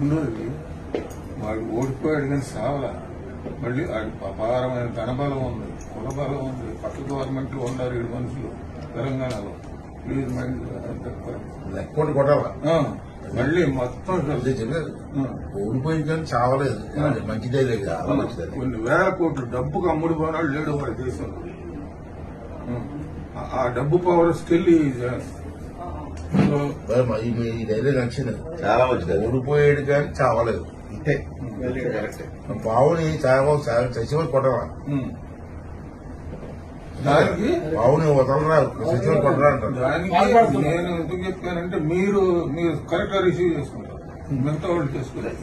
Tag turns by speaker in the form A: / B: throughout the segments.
A: రెండోది వాడు ఓడిపోయాడు కానీ సావలా మళ్ళీ వాడి అపారమైన ధనబలం ఉంది కులబలం ఉంది పక్క గవర్నమెంట్ ఉన్నారు ఏడు మనుషులు తెలంగాణలో ప్లీజ్ మైండ్
B: లెక్కోటి కొట్టాల
A: ఆ, మళ్ళీ మొత్తం
B: అదే చెప్పలేదు
A: ఆ,
B: ఓడిపోయి కానీ చావలేదు అది మంచిదే లేదు చాలా మంచిది
A: కొన్ని వేల కోట్లు డబ్బుకు అమ్ముడు పోనాడు లేడు వాడి దేశంలో ఆ, ఆ డబ్బు పవర్ స్టిల్ సో
B: మరి మా- ఈ- ఈ డైలాగ్ నచ్చింది
C: చాలా మంచిది
B: ఓడిపోయాడు కానీ చావలేదు
C: ఇంతే కరెక్ట్
B: బావుని చావ చచ్చిపోయి కొట్టరా
A: ఉమ్. దానికి
B: బావుని వదలరా చచ్చిపోయి కొట్టరా అంటారు
A: దానికి నేను ఎందుకు చెప్పానంటే మీరు మీరు కరెక్ట్ గా రిసీవ్ చేసుకుంటారు మిగతా వాళ్ళు చేసుకుంటారు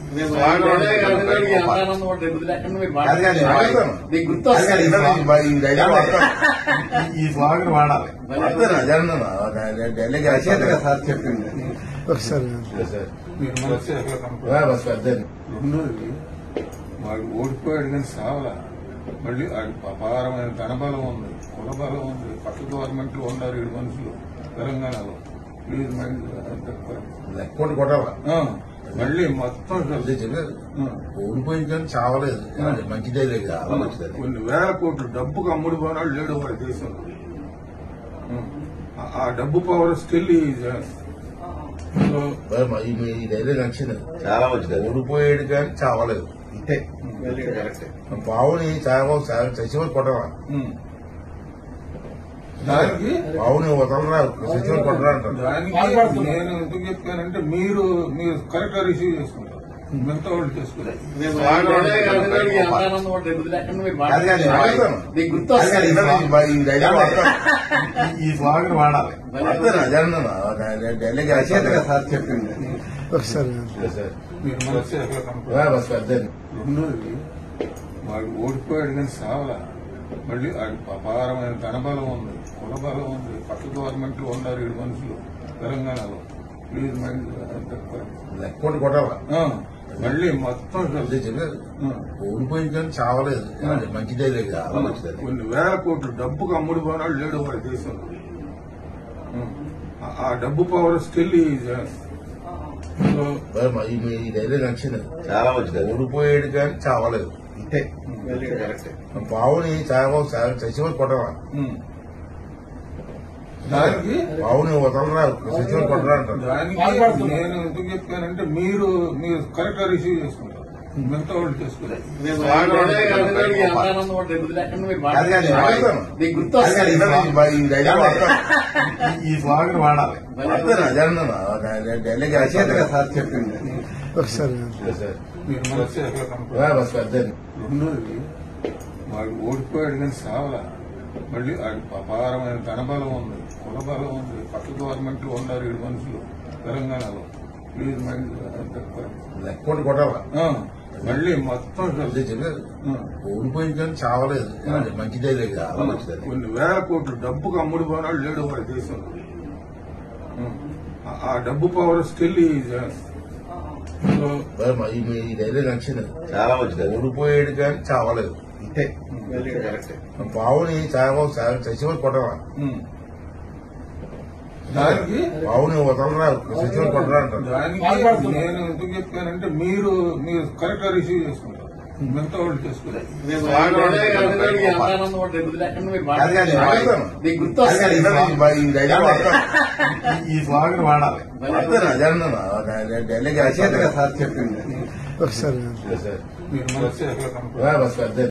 B: అది కాదు, వాడతాను. అది కాదు, ఇలా ఈ- ఈ డైలాగ్ వాడతాను.
C: ఈ స్వాగతం వాడాలి
B: వాడతాను, అదే అన్నాను. ఆ డైలాగ్
C: రచయితగా సార్ చెప్పింది
A: మీరు మనసు ఎట్లా కనపడదు
B: ఆ, బస్ అదే
A: రెండోది వాడు ఓడిపోయాడు కానీ సావలా మళ్ళీ వాడి అపారమైన ధనబలం ఉంది కులబలం ఉంది పక్క గవర్నమెంట్ ఉన్నారు ఏడు మనుషులు తెలంగాణలో ప్లీజ్ మైండ్
B: లెక్కోటి కొట్టాల
A: ఆ, మళ్ళీ మొత్తం
B: అదే చెప్పలేదు
A: ఆ,
B: ఓడిపోయి కానీ చావలేదు అది మంచిదే లేదు చాలా మంచిది
A: కొన్ని వేల కోట్లు డబ్బుకు అమ్ముడు పోనాడు లేడు వాడి దేశంలో ఆ, ఆ డబ్బు పవర్ స్టిల్ సో
B: మరి మా- ఈ- ఈ డైలాగ్ నచ్చింది
C: చాలా మంచిది
B: ఓడిపోయాడు కానీ చావలేదు
C: ఇంతే కరెక్ట్
B: బావుని చావ చచ్చిపోయి కొట్టరా
A: ఉమ్. దానికి
B: బావుని వదలరా చచ్చిపోయి కొట్టరా అంటారు
A: దానికి నేను ఎందుకు చెప్పానంటే మీరు మీరు కరెక్ట్ గా రిసీవ్ చేసుకుంటారు మిగతా వాళ్ళు చేసుకుంటారు
B: అది కాదు, వాడతాను. అది కాదు, ఇలా ఈ- ఈ డైలాగ్ వాడతాను.
C: ఈ స్వాగతం వాడాలి
B: వాడతాను, అదే అన్నాను. ఆ డైలాగ్
C: రచయితగా సార్ చెప్పింది
A: మీరు మనసు ఎట్లా కనపడదు
B: ఆ, బస్ అదే
A: రెండోది వాడు ఓడిపోయాడు కానీ సావలా మళ్ళీ వాడి అపారమైన ధనబలం ఉంది కులబలం ఉంది పక్క గవర్నమెంట్ ఉన్నారు ఏడు మనుషులు తెలంగాణలో ప్లీజ్ మైండ్
B: లెక్కోటి కొట్టాల
A: ఆ, మళ్ళీ మొత్తం
B: అదే చెప్పలేదు
A: ఆ,
B: ఓడిపోయి కానీ చావలేదు అది మంచిదే లేదు చాలా మంచిది
A: కొన్ని వేల కోట్లు డబ్బుకు అమ్ముడు పోనాడు లేడు వాడి దేశంలో ఆ, ఆ డబ్బు పవర్ స్టిల్ సో
B: మరి మా- ఈ- ఈ డైలాగ్ నచ్చింది
C: చాలా మంచిది
B: ఓడిపోయాడు కానీ చావలేదు
C: ఇంతే కరెక్ట్
B: బావుని చావ చచ్చిపోయి కొట్టరా
A: ఉమ్. దానికి
B: బావుని వదలరా చచ్చిపోయి కొట్టరా అంటారు
A: దానికి నేను ఎందుకు చెప్పానంటే మీరు మీరు కరెక్ట్ గా రిసీవ్ చేసుకుంటారు మిగతా వాళ్ళు చేసుకుంటారు
B: అది కాదు, వాడతాను. అది కాదు, ఇలా ఈ- ఈ డైలాగ్ వాడతాను.
C: ఈ స్వాగతం వాడాలి
B: వాడతాను, అదే అన్నాను. ఆ డైలాగ్
C: రచయితగా సార్ చెప్పింది
A: మీరు మనసు ఎట్లా కనపడదు
B: ఆ, బస్ అదే
A: రెండోది వాడు ఓడిపోయాడు కానీ సావలా మళ్ళీ వాడి అపారమైన ధనబలం ఉంది కులబలం ఉంది పక్క గవర్నమెంట్ ఉన్నారు ఏడు మనుషులు తెలంగాణలో ప్లీజ్ మైండ్
B: లెక్కోటి కొట్టాల
A: ఆ, మళ్ళీ మొత్తం
B: అదే చెప్పలేదు
A: ఆ,
B: ఓడిపోయి కానీ చావలేదు అది మంచిదే లేదు చాలా మంచిది
A: కొన్ని వేల కోట్లు డబ్బుకు అమ్ముడు పోనాడు లేడు వాడి దేశంలో ఆ, ఆ డబ్బు పవర్ స్టిల్ సో
B: మరి మా- ఈ- ఈ డైలాగ్ నచ్చింది
C: చాలా మంచిది
B: ఓడిపోయాడు కానీ చావలేదు
C: ఇంతే కరెక్ట్
B: బావుని చావ చచ్చిపోయి కొట్టరా
A: ఉమ్. దానికి
B: బావుని వదలరా చచ్చిపోయి కొట్టరా అంటారు
A: దానికి నేను ఎందుకు చెప్పానంటే మీరు మీరు కరెక్ట్ గా రిసీవ్ చేసుకుంటారు మిగతా వాళ్ళు చేసుకుంటారు
B: అది కాదు, వాడతాను. అది కాదు, ఇలా ఈ- ఈ డైలాగ్ వాడతాను.
C: ఈ స్వాగతం వాడాలి
B: వాడతాను, అదే అన్నాను. ఆ డైలాగ్
C: రచయితగా సార్ చెప్పింది
A: మీరు మనసు ఎట్లా కనపడదు
B: ఆ, బస్ అదే